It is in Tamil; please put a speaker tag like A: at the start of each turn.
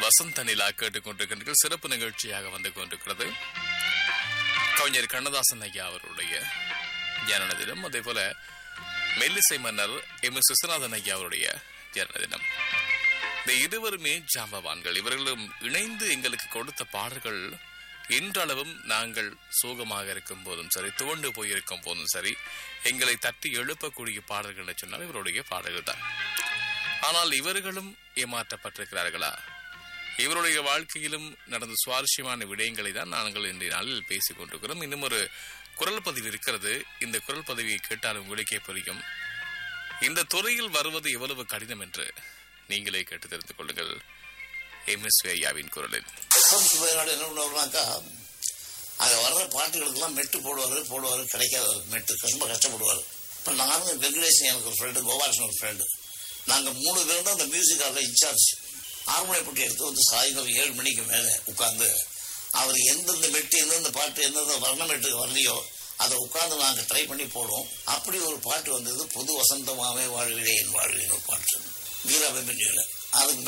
A: வசந்த நிலா கேட்டுக்கொண்டிருக்கின்ற சிறப்பு நிகழ்ச்சியாக வந்து கொண்டிருக்கிறது கவிஞர் கண்ணதாசன் ஐயா அவருடைய ஜனன தினம் அதே போல மெல்லிசை மன்னர் எம் எஸ் விஸ்வநாதன் ஐயா அவருடைய ஜனன தினம் இந்த இருவருமே ஜாம்பவான்கள் இவர்களும் இணைந்து எங்களுக்கு கொடுத்த பாடல்கள் இன்றளவும் நாங்கள் சோகமாக இருக்கும் போதும் சரி துவண்டு போயிருக்கும் போதும் சரி எங்களை தட்டி எழுப்பக்கூடிய பாடல்கள் என்று சொன்னால் இவருடைய பாடல்கள் தான் ஆனால் இவர்களும் ஏமாற்றப்பட்டிருக்கிறார்களா இவருடைய வாழ்க்கையிலும் நடந்த சுவாரஸ்யமான விடயங்களை தான் நாங்கள் இன்றைய நாளில் பேசிக் கொண்டிருக்கிறோம் இன்னும் ஒரு குரல் பதிவு இருக்கிறது இந்த குரல் பதிவை கேட்டால் உங்களுக்கே புரியும் இந்த துறையில் வருவது எவ்வளவு கடினம் என்று நீங்களே கேட்டு தெரிந்து கொள்ளுங்கள் எம் எஸ் ஐயாவின் குரலில்
B: எஃப்எம் சுபைநாடு என்ன பண்ணுவாருனாக்கா அங்கே வர்ற பாட்டுகளுக்கெல்லாம் மெட்டு போடுவார் போடுவார் கிடைக்காத மெட்டு ரொம்ப கஷ்டப்படுவார் இப்போ நானும் வெங்கடேசன் எனக்கு ஒரு ஃப்ரெண்டு கோபாலன் ஒரு ஃப்ரெண்டு நாங்கள் மூணு பேரும் தான் அந்த மியூசிக் ஹாலில் இன்சார்ஜ் ஹார்மோனியப்பட்டி எடுத்து வந்து சாயந்தரம் ஏழு மணிக்கு மேலே உட்காந்து அவர் எந்தெந்த மெட்டு எந்தெந்த பாட்டு எந்தெந்த வர்ண மெட்டு வரலையோ அதை உட்காந்து நாங்கள் ட்ரை பண்ணி போடுவோம் அப்படி ஒரு பாட்டு வந்தது புது வசந்தமாவே வாழ்விலே என் வாழ்வின் ஒரு பாட்டு வீராபெண்ணியில் அதுக்கு